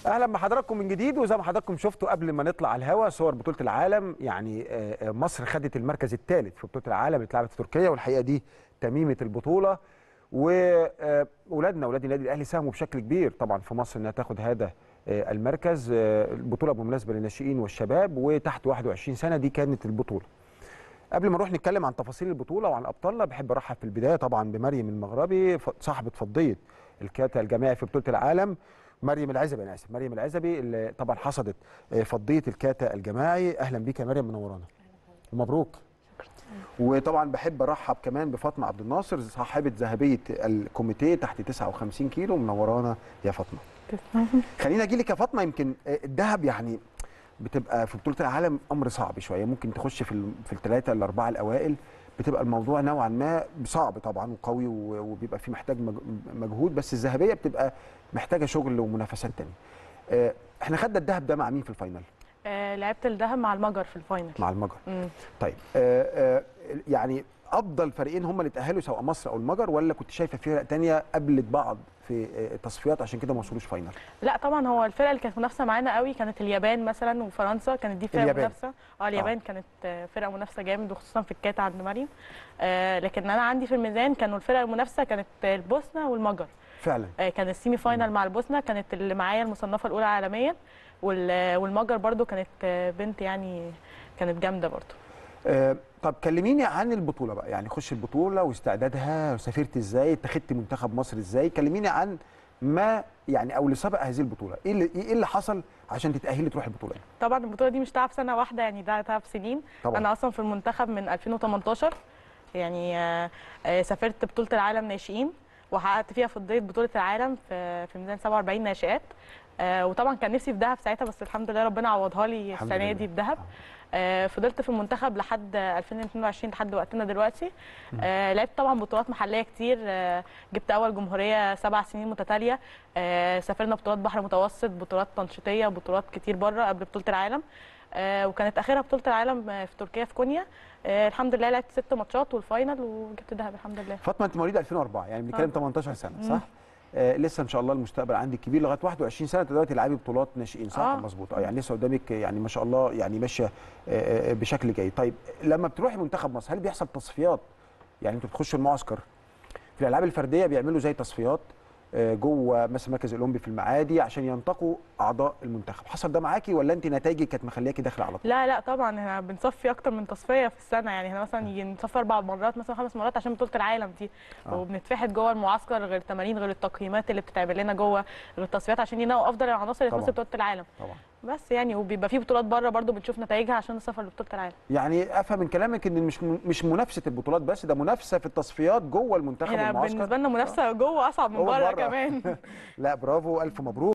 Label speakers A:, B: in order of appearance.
A: اهلا بحضراتكم من جديد وزي ما حضراتكم شفتوا قبل ما نطلع على الهوا صور بطوله العالم يعني آه، آه، مصر خدت المركز الثالث في بطوله العالم اللي اتلعبت في تركيا والحقيقه دي تميمه البطوله واولادنا اولاد النادي الاهلي ساهموا بشكل كبير طبعا في مصر انها تاخد هذا آه، المركز آه، البطوله بالمناسبه للناشئين والشباب وتحت 21 سنه دي كانت البطوله قبل ما نروح نتكلم عن تفاصيل البطوله وعن ابطالنا بحب ارحب في البدايه طبعا بمريم المغربي ف- صاحبه فضيه الكاتا الجماعي في بطوله العالم مريم العزبي انا اسف مريم العزبي اللي طبعا حصدت آه، فضيه الكاتا الجماعي اهلا بيك يا مريم منورانا مبروك وطبعا بحب ارحب كمان بفاطمه عبد الناصر صاحبه ذهبيه الكوميتيه تحت 59 كيلو منورانا يا فاطمه خلينا اجي لك يا فاطمه يمكن آه، الذهب يعني بتبقى في بطوله العالم امر صعب شويه ممكن تخش في ال- في الثلاثه الاربعه الاوائل بتبقى الموضوع نوعا ما صعب طبعا وقوي و- وبيبقى فيه محتاج مج- مجهود بس الذهبيه بتبقى محتاجه شغل ومنافسات تانية آه، احنا خدنا الذهب ده مع مين في الفاينل
B: آه لعبت الذهب مع المجر في الفاينل
A: مع المجر
B: مم.
A: طيب آه، آه، يعني افضل فريقين هم اللي اتاهلوا سواء مصر او المجر ولا كنت شايفه فرق تانية قبلت بعض في آه، التصفيات عشان كده ما وصلوش فاينل
B: لا طبعا هو الفرقه اللي كانت منافسه معانا قوي كانت اليابان مثلا وفرنسا كانت دي فرقه
A: اليابان.
B: منافسه اه اليابان كانت آه، فرقه منافسه جامد وخصوصا في الكاتا عند مريم آه لكن انا عندي في الميزان كانوا الفرقه المنافسه كانت آه، البوسنه والمجر
A: فعلا
B: آه كان السيمي فاينال مع البوسنه كانت اللي معايا المصنفه الاولى عالميا وال- والمجر برضو كانت آه، بنت يعني كانت جامده برضو
A: آه، طب كلميني عن البطوله بقى يعني خش البطوله واستعدادها سافرت ازاي اتخذت منتخب مصر ازاي كلميني عن ما يعني او اللي سبق هذه البطوله ايه اللي ايه اللي حصل عشان تتاهلي تروحي البطوله دي
B: طبعا البطوله دي مش تعب سنه واحده يعني ده تعب سنين
A: طبعا
B: انا اصلا في المنتخب من 2018 يعني آه، آه، سافرت بطوله العالم ناشئين وحققت فيها فضيه بطوله العالم في في ميزان 47 ناشئات آه، وطبعا كان نفسي في دهب ساعتها بس الحمد لله ربنا عوضها لي
A: الحمد
B: السنه
A: لله.
B: دي بدهب آه، فضلت في المنتخب لحد 2022 لحد وقتنا دلوقتي آه، لعبت طبعا بطولات محليه كتير آه، جبت اول جمهوريه سبع سنين متتاليه آه، سافرنا بطولات بحر متوسط بطولات تنشيطيه بطولات كتير بره قبل بطوله العالم آه، وكانت اخرها بطوله العالم آه، في تركيا في كونيا آه، الحمد لله لعبت ست ماتشات والفاينل وجبت دهب الحمد لله
A: فاطمه انت مواليد 2004 يعني بنتكلم
B: آه.
A: 18 سنه
B: مم.
A: صح آه لسه ان شاء الله المستقبل عندك كبير لغايه 21 سنه تقدري تلعبي بطولات ناشئين صح
B: آه.
A: مظبوط اه يعني لسه قدامك يعني ما شاء الله يعني ماشيه آه، آه، بشكل جيد طيب لما بتروحي منتخب مصر هل بيحصل تصفيات يعني انتوا بتخشوا المعسكر في الالعاب الفرديه بيعملوا زي تصفيات آه، جوه مثلا المركز الاولمبي في المعادي عشان ينتقوا اعضاء المنتخب حصل ده معاكي ولا انت نتائجك كانت مخلياكي داخله على طول
B: لا لا طبعا احنا بنصفي اكتر من تصفيه في السنه يعني احنا مثلا يجي نصفي اربع مرات مثلا خمس مرات عشان بطوله العالم دي
A: آه.
B: وبنتفحت جوه المعسكر غير التمارين غير التقييمات اللي بتتعمل لنا جوه غير التصفيات عشان ينقوا افضل العناصر اللي
A: طبعاً.
B: تمثل بطوله العالم
A: طبعا
B: بس يعني وبيبقى في بطولات بره برضو بنشوف نتائجها عشان نسافر لبطوله العالم
A: يعني افهم من كلامك ان مش مش منافسه البطولات بس ده منافسه في التصفيات جوه المنتخب
B: احنا
A: والمعسكر
B: بالنسبه لنا منافسه جوه اصعب من
A: جوه
B: بره
A: بره.
B: كمان
A: لا برافو الف مبروك